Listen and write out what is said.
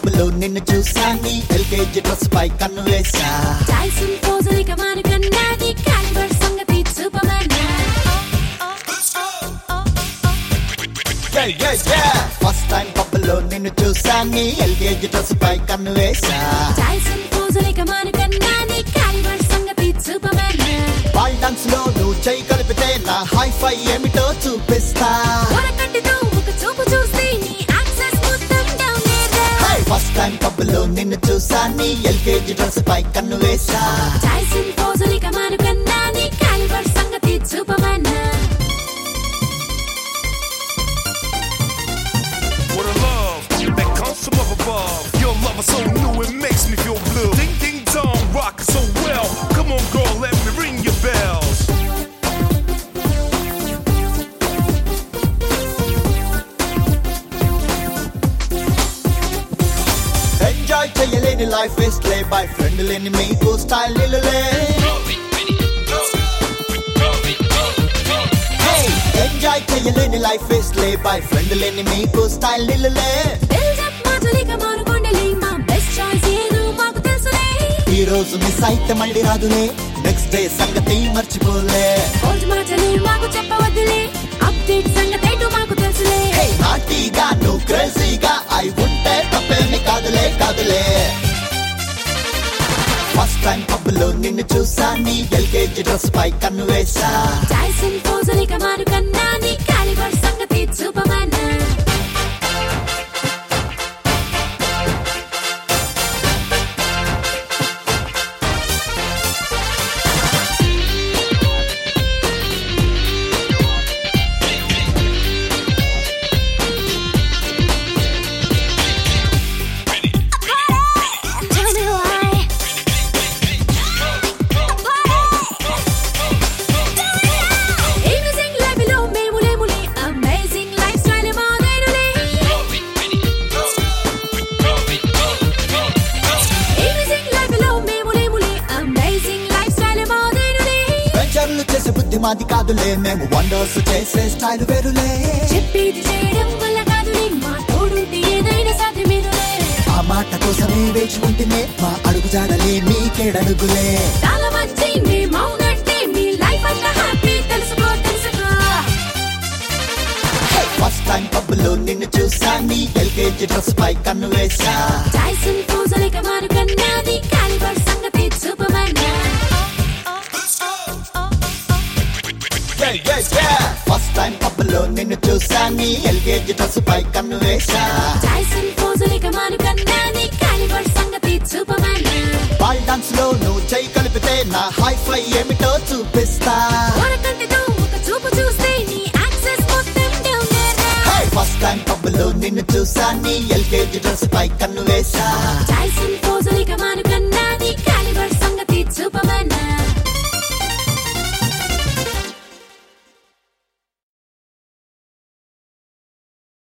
పబ్బులో నిన్ను చూసా నీ ఎల్కేజీ డ్రెస్ పై కన్ను వేసా టైసన్ పోజులిక మానుకన్నా నీ క్యాలిబర్ సంగతి చూపమన్నా ఫస్ట్ టైం పబ్బులో నిన్ను చూసా నీ ఎల్కేజీ డ్రెస్ పై కన్ను వేసా టైసన్ పోజులిక మానుకన్నా నీ క్యాలిబర్ సంగతి చూపమన్నా బాల్ డాన్స్ లో నువ్వు చేయి కలిపితే నా హై ఫై ఏమిటో చూపిస్తా పొరకట్టుతో ఒక చూపు చూస్తే నీ యాక్సెస్ మొత్తం డౌన్ ఫస్ట్ టైం పబ్బులో నిన్ను చూసా నీ ఎల్కేజీ డ్రెస్ పై కన్ను వేసా టైసన్ పోజులిక మానుకన్నా నీ క్యాలిబర్ సంగతి చూపమన్నా What a love that comes from up above. Your love is so new, it makes me feel blue. Ding ding dong, rockin' so well. Come on, girl, let me ring your bells. Enjoy చేయలేని life waste లే బై friend లేని మీకు style నిలులే enjoy చేయలేని life waste లే బై friend లేని మీకు స్టైల్ నిలులే బిల్డప్ మాటలిక మానుకొండలే మా బెస్ట్ చాయిస్ ఏదో మాకు తెలుసులే ఈ రోజు మిస్ అయితే మళ్ళీ రాదులే నెక్స్ట్ డే సంగతి మర్చిపోలే ఓల్డ్ మాటలు మాకు చెప్పవద్దులే అప్డేట్ సంగతి ఏంటో మాకు తెలుసులే హే నాటీగా నువ్వు క్రేజీగా అయి ఉంటే తప్పేమి కాదులే కాదులే ఫస్ట్ టైం పబ్బులో నిన్ను చూసా నీ ఎల్కేజీ డ్రెస్ పై కన్ను వేసా టైసన్ పోజులిక మానుకన్నా నీ క్యాలిబర్ సంగతి చూపమన్నా Tell me why. Amazing life లో మేము లేములే Amazing lifestyle మాదేనులే Amazing life లో మేము లేములే Amazing lifestyle మాదేనులే వెంచర్లు చేసే బుద్ధి మాది కాదులే మేము వండర్స్ చేసే స్టైల్ వేరులే చెప్పేది చేయడం వల్ల కాదులే మా తోడుంటే ఏదైనా సాధ్యమేనులే ఆ మాట కోసమే వేచి ఉంటేనే మా అడుగు జాడలే మీకేడడుగులే చాలా మంచి మేమవునంటే మీ లైఫ్ అంతా హ్యాపీ తెలుసుకో తెలుసుకో ఫస్ట్ టైం పబ్బులో నిన్ను చూసా నీ ఎల్కేజీ డ్రెస్ పై కన్ను వేసా టైసన్ పోజులిక మానుకన్నా నీ క్యాలిబర్ సంగతి చూపమన్నా ఫస్ట్ టైం పబ్బులో నిన్ను చూసా నీ ఎల్కేజీ డ్రెస్ పై కన్ను వేసా టైసన్ పోజులిక మానుకన్నా నీ క్యాలిబర్ సంగతి చూపమన్నా బాల్ డాన్స్ లో నువ్వు చేయి కలిపితే నా హై ఫై ఏమిటో చూపిస్తా పొరకంటితో ఒక చూపు చూస్తే నీ యాక్సెస్ మొత్తం డౌన్ ఫస్ట్ టైం పబ్బులో నిన్ను చూసా నీ ఎల్కేజీ డ్రెస్ పై కన్ను వేసా టైసన్ పోజులిక మానుకన్నా